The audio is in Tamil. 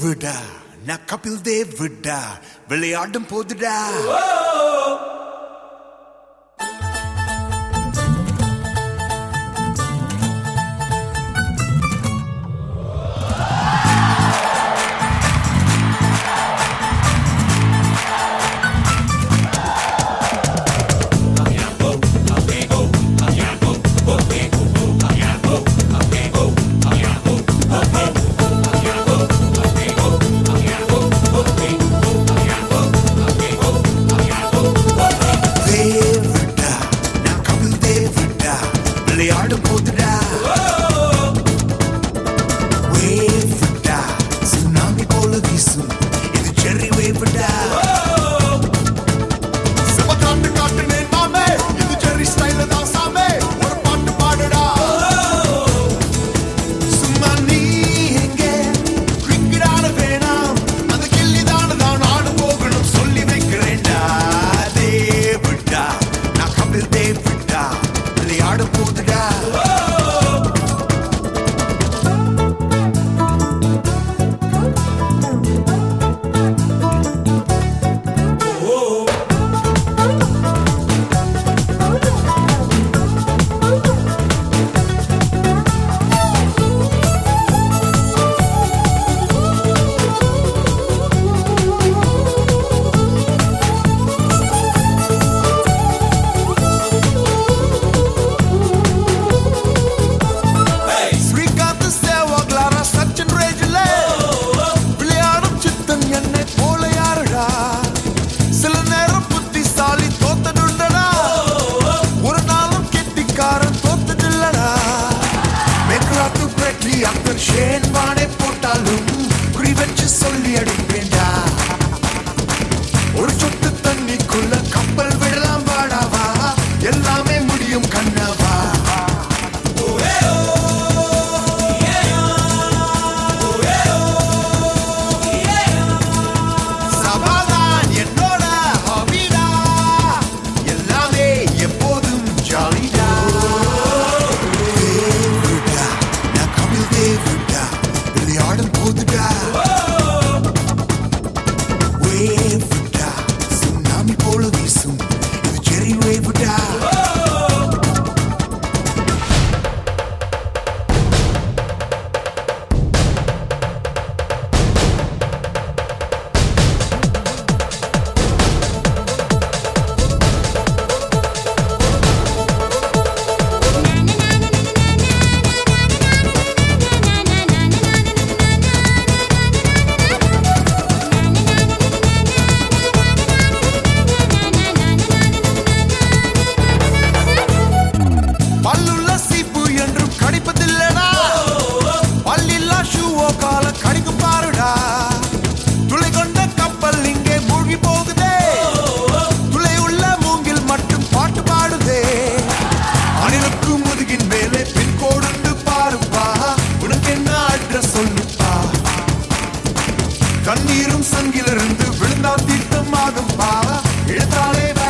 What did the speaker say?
விடா நான் கபில் தேவ் விடா விளையாடும் போதுடா தேவ் விடா நான் கபில் தேவ் விடா விளையாடும் போதுடா வேவ் விடா சுனாமி போல வீசும் இது செர்ரி வேவ்டா சிவகாட்டு காட்டுனே நாமே இது ஜெர்ரி ஸ்டைல தான் சாமே ஒரு பாட்டு பாடுடா சும்மா நீ எங்கே கிரிக்கெட்டான வேணாம் அந்த கில்லி தானே தான் ஆடு போகணும் சொல்லி வைக்கிறேன்டா தேவ்டா நான் கபில் தேவ்டா விளையாடும் போதுடா ஸ்ரீகாந்த் சேவாக்லாரா சச்சின் ரேஜில விளையாடும் சித்தன் என்னை போல யாருடா சில நேரம் புத்திசாலி தோத்ததுண்டடா ஒரு நாளும் கெட்டிக்காரன் தோத்ததில்லடா மெக்ராத்து பிரெட்லி அக்தர் ஷேன் வாடை போட்டாலும் குறி வச்சு சொல்லி அடிப்பேன்டா ஒரு சொட்டு தண்ணிக்குள்ள கப்பல் விடலாம் வாடாவா எல்லாமே முடியும் கண்ணவா சவாலான் என்னோட ஹாபிடா எல்லாமே எப்போதும் ஜாலிடா தேவ்டா நான் கபில் தேவ்டா விளையாடும் போதுடா வேவ்டா சுனாமி போல வீசும் இது செரி வேவ்டா பல்லுள்ள சீப்பு என்றும் கடிப்பதில்லடா பல்லில்லா ஷூவோ கால கடிக்கும் பாருடா துளை கொண்ட கப்பல் இங்கே மூழ்கி போகுதே துளை உள்ள மூங்கில் மட்டும் பாட்டு பாடுதே அணிலுக்கு முதுகின் மேலே பின் கோடுண்டு பாருப்பா உனக்கு என்ன அட்ரஸ் சொல்லுப்பா கண்ணீரும் சங்கிலிருந்து விழுந்தா தீர்த்தம் ஆகும்பா எழுத்தாலே